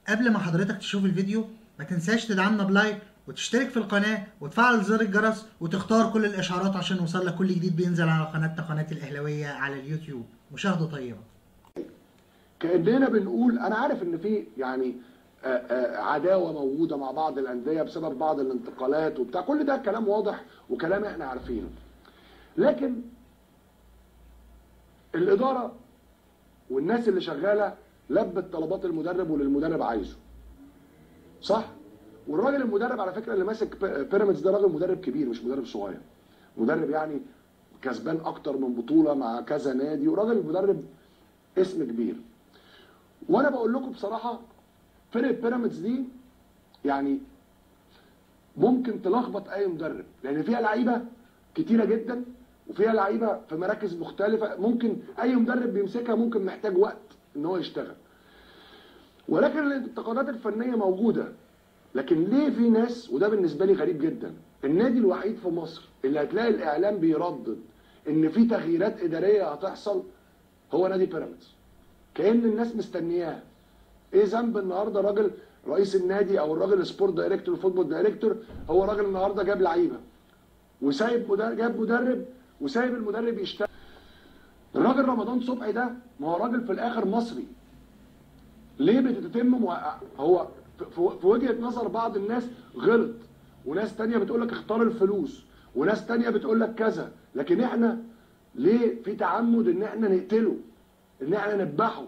قبل ما حضرتك تشوف الفيديو ما تنساش تدعمنا بلايك وتشترك في القناة وتفعل زر الجرس وتختار كل الإشعارات عشان يوصلك كل جديد بينزل على قناتنا قناة الأهلاوية على اليوتيوب مشاهدة طيبة كاننا بنقول انا عارف ان في يعني آه، آه، عداوه موجوده مع بعض الانديه بسبب بعض الانتقالات وبتاع كل ده كلام واضح وكلام احنا عارفينه لكن الاداره والناس اللي شغاله لبت طلبات المدرب واللي المدرب عايزه صح والراجل المدرب على فكره اللي ماسك بيراميدز ده راجل مدرب كبير مش مدرب صغير مدرب يعني كسبان اكتر من بطوله مع كذا نادي وراجل مدرب اسم كبير وانا بقول لكم بصراحه فرقه بيراميدز دي يعني ممكن تلخبط اي مدرب لان فيها لعيبه كتيره جدا وفيها لعيبه في مراكز مختلفه ممكن اي مدرب بيمسكها ممكن محتاج وقت ان هو يشتغل ولكن الانتقادات الفنيه موجوده لكن ليه في ناس وده بالنسبه لي غريب جدا النادي الوحيد في مصر اللي هتلاقي الاعلام بيردد ان في تغييرات اداريه هتحصل هو نادي بيراميدز كان الناس مستنياه ايه ذنب النهارده راجل رئيس النادي او الراجل سبورت دايركتور الفوتبول دايركتور هو راجل النهارده جاب لعيبه وسايب مدرب جاب مدرب وسايب المدرب يشتغل الراجل رمضان صبحي ده ما هو راجل في الاخر مصري ليه بتتم موقع هو في وجهه نظر بعض الناس غلط وناس تانية بتقول لك اختار الفلوس وناس تانية بتقول لك كذا لكن احنا ليه في تعمد ان احنا نقتله ان احنا نذبحه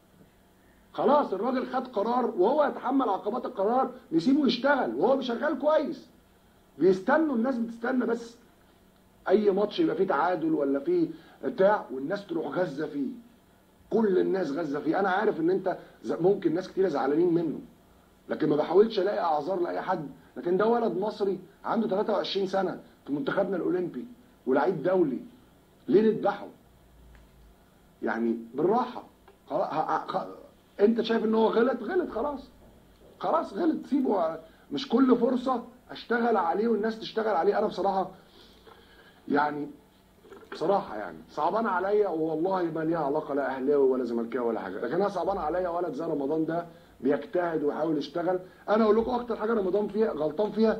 خلاص الراجل خد قرار وهو يتحمل عقبات القرار نسيبه يشتغل وهو شغال كويس بيستنوا الناس بتستنى بس اي ماتش يبقى فيه تعادل ولا فيه بتاع والناس تروح غزه فيه كل الناس غزه فيه انا عارف ان انت ممكن ناس كتير زعلانين منه لكن ما بحاولش الاقي اعذار لاي حد لكن ده ولد مصري عنده 23 سنه في منتخبنا الاولمبي ولعيب دولي ليه نذبحه يعني بالراحه خلاص انت شايف ان هو غلط غلط خلاص خلاص غلط سيبه مش كل فرصه اشتغل عليه والناس تشتغل عليه انا بصراحه يعني بصراحه يعني صعبان عليا والله ما ليها علاقه لا اهلاوي ولا زملكاوي ولا حاجه لكن انا صعبان عليا ولد زي رمضان ده بيجتهد ويحاول يشتغل انا اقول لكم اكتر حاجه رمضان فيها غلطان فيها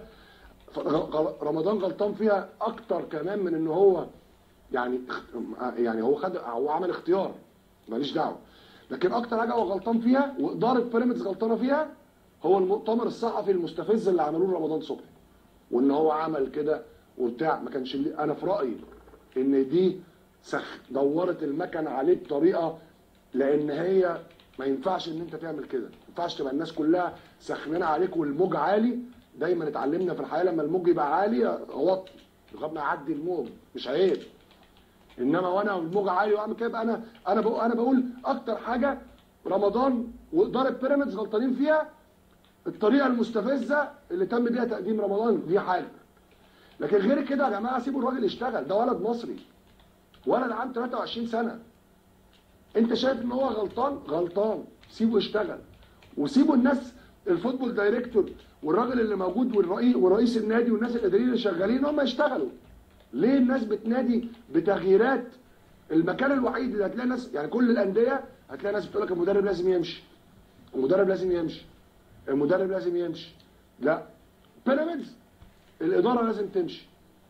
رمضان غلطان فيها اكتر كمان من ان هو يعني يعني هو خد هو عمل اختيار ماليش دعوه لكن اكتر حاجه هو غلطان فيها واداره بيراميدز غلطانه فيها هو المؤتمر الصحفي المستفز اللي عملوه رمضان صبحي وان هو عمل كده وبتاع ما كانش انا في رايي ان دي سخ دورت المكن عليه بطريقه لان هي ما ينفعش ان انت تعمل كده ما ينفعش تبقى الناس كلها سخنانه عليك والموج عالي دايما اتعلمنا في الحياه لما الموج يبقى عالي اوطي لغايه ما يعدي الموج مش عيب انما وانا الموج عالي واعمل كده انا انا بقول انا بقول اكتر حاجه رمضان واداره بيراميدز غلطانين فيها الطريقه المستفزه اللي تم بيها تقديم رمضان دي حاجه لكن غير كده يا جماعه سيبوا الراجل يشتغل ده ولد مصري ولد عنده 23 سنه انت شايف ان هو غلطان غلطان سيبه يشتغل وسيبوا الناس الفوتبول دايركتور والراجل اللي موجود والرئيس ورئيس النادي والناس الاداريين اللي شغالين هم يشتغلوا ليه الناس بتنادي بتغييرات المكان الوحيد اللي هتلاقي ناس يعني كل الانديه هتلاقي ناس بتقول لك المدرب لازم يمشي المدرب لازم يمشي المدرب لازم يمشي لا بيراميدز الاداره لازم تمشي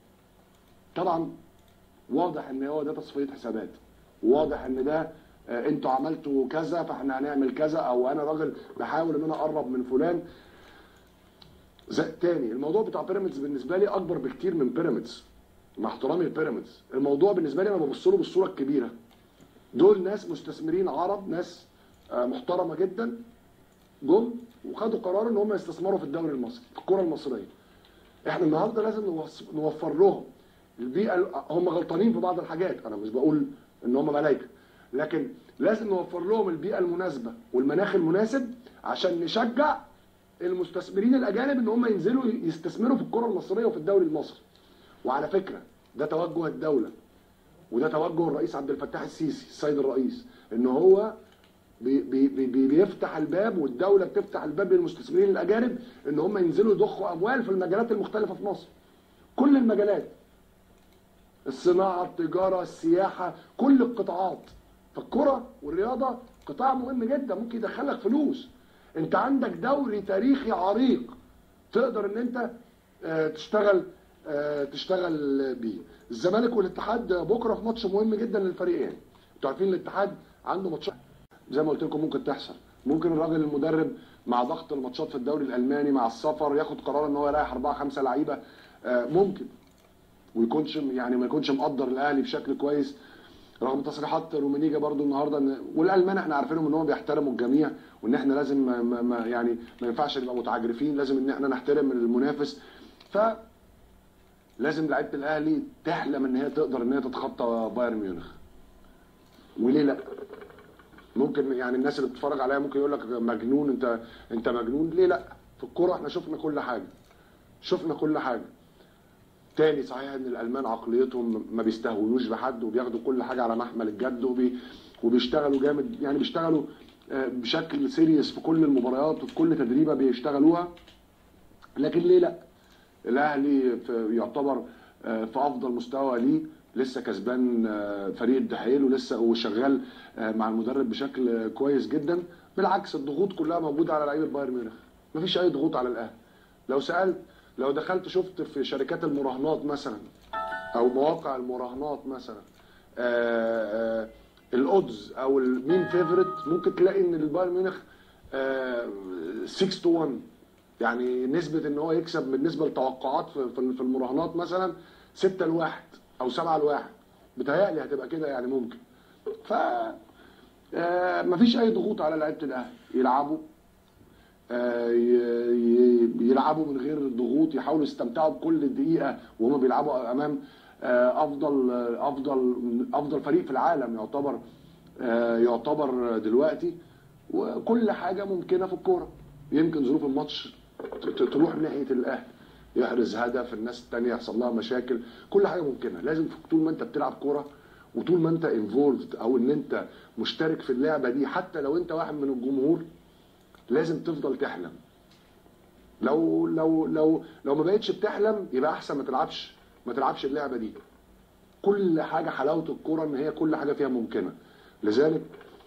طبعا واضح ان هو ده تصفيه حسابات واضح ان ده آه، انتوا عملتوا كذا فاحنا هنعمل كذا او انا راجل بحاول ان انا اقرب من فلان زي تاني الموضوع بتاع بيراميدز بالنسبه لي اكبر بكتير من بيراميدز مع احترامي لبيراميدز الموضوع بالنسبه لي انا ببص له بالصوره الكبيره دول ناس مستثمرين عرب ناس آه، محترمه جدا جم وخدوا قرار ان هم يستثمروا في الدوري المصري في الكره المصريه احنا النهارده لازم نوفر لهم البيئه هم غلطانين في بعض الحاجات انا مش بقول ان هم ملائكه لكن لازم نوفر لهم البيئه المناسبه والمناخ المناسب عشان نشجع المستثمرين الاجانب ان هم ينزلوا يستثمروا في الكره المصريه وفي الدوري المصري وعلى فكره ده توجه الدوله وده توجه الرئيس عبد الفتاح السيسي السيد الرئيس ان هو بي بي بي بيفتح الباب والدوله بتفتح الباب للمستثمرين الاجانب ان هم ينزلوا يضخوا اموال في المجالات المختلفه في مصر كل المجالات الصناعه التجاره السياحه كل القطاعات فالكره والرياضه قطاع مهم جدا ممكن يدخلك فلوس انت عندك دوري تاريخي عريق تقدر ان انت آه، تشتغل آه، تشتغل بيه الزمالك والاتحاد بكره في ماتش مهم جدا للفريقين انتوا عارفين الاتحاد عنده ماتشات زي ما قلت لكم ممكن تحصل ممكن الراجل المدرب مع ضغط الماتشات في الدوري الالماني مع السفر ياخد قرار ان هو يريح اربعه خمسه لعيبه آه، ممكن ويكونش يعني ما يكونش مقدر الاهلي بشكل كويس رغم تصريحات رومينيجا برضو النهارده ان والالمان احنا عارفينهم ان هم بيحترموا الجميع وان احنا لازم ما ما ما يعني ما ينفعش نبقى متعجرفين لازم ان احنا نحترم المنافس ف لازم لعيبه الاهلي تحلم ان هي تقدر ان هي تتخطى بايرن ميونخ وليه لا ممكن يعني الناس اللي بتتفرج عليا ممكن يقول لك مجنون انت انت مجنون ليه لا في الكوره احنا شفنا كل حاجه شفنا كل حاجه تاني صحيح ان الالمان عقليتهم ما بيستهونوش بحد وبياخدوا كل حاجه على محمل الجد وبي وبيشتغلوا جامد يعني بيشتغلوا آه، بشكل سيريس في كل المباريات وفي كل تدريبه بيشتغلوها لكن ليه لا الاهلي في- يعتبر آه، في افضل مستوى ليه لسه كسبان آه، فريق الدحيل ولسه وشغال آه، مع المدرب بشكل آه، كويس جدا بالعكس الضغوط كلها موجوده على لعيبه بايرن ميونخ مفيش اي ضغوط على الاهلي لو سالت لو دخلت شفت في شركات المراهنات مثلا او مواقع المراهنات مثلا آه، آه، الاودز او المين فيفورت ممكن تلاقي ان البايرن ميونخ آه، 6 تو 1 يعني نسبة ان هو يكسب بالنسبة للتوقعات في في في المراهنات مثلا 6 لواحد او 7 لواحد بتهيألي هتبقى كده يعني ممكن ف آه، مفيش اي ضغوط على لعيبة الاهلي يلعبوا آه، ي- ي- يلعبوا من غير ضغوط يحاولوا يستمتعوا بكل دقيقة وهم بيلعبوا امام آه، افضل آه، افضل افضل فريق في العالم يعتبر آه، يعتبر دلوقتي وكل حاجة ممكنة في الكورة يمكن ظروف الماتش ت- ت- تروح ناحية الاهلي يحرز هدف الناس التانية يحصل لها مشاكل كل حاجة ممكنة لازم طول ما انت بتلعب كورة وطول ما انت انفولفد او ان انت مشترك في اللعبة دي حتى لو انت واحد من الجمهور لازم تفضل تحلم لو لو لو لو ما بقتش بتحلم يبقى احسن ما تلعبش ما تلعبش اللعبه دي كل حاجه حلاوه الكوره ان هي كل حاجه فيها ممكنه لذلك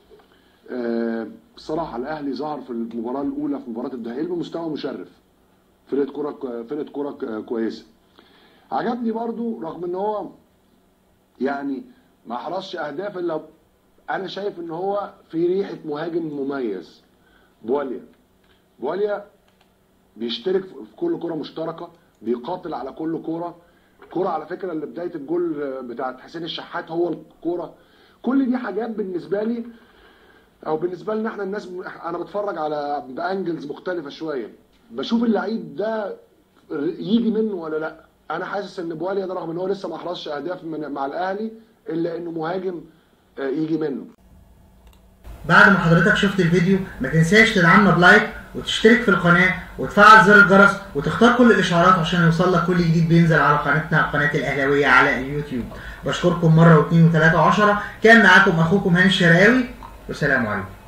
آه، بصراحه الاهلي ظهر في المباراه الاولى في مباراه الدحيل بمستوى مشرف فرقه كوره فرقه كوره ك- كويسه عجبني برضو رغم ان هو يعني ما حرزش اهداف الا انا شايف ان هو في ريحه مهاجم مميز بواليا بواليا بيشترك في كل كرة مشتركة بيقاتل على كل كرة كرة على فكرة اللي بداية الجول بتاعت حسين الشحات هو الكرة كل دي حاجات بالنسبة لي او بالنسبة لنا احنا الناس انا بتفرج على بانجلز مختلفة شوية بشوف اللعيب ده يجي منه ولا لا انا حاسس ان بواليا ده رغم ان هو لسه ما احرزش اهداف من مع الاهلي الا انه مهاجم آه، يجي منه بعد ما حضرتك شفت الفيديو ما تنساش تدعمنا بلايك وتشترك في القناة وتفعل زر الجرس وتختار كل الإشعارات عشان يوصلك كل جديد بينزل على قناتنا قناة الأهلاوية على اليوتيوب بشكركم مرة واثنين وثلاثة وعشرة كان معاكم أخوكم هاني الشراوي والسلام عليكم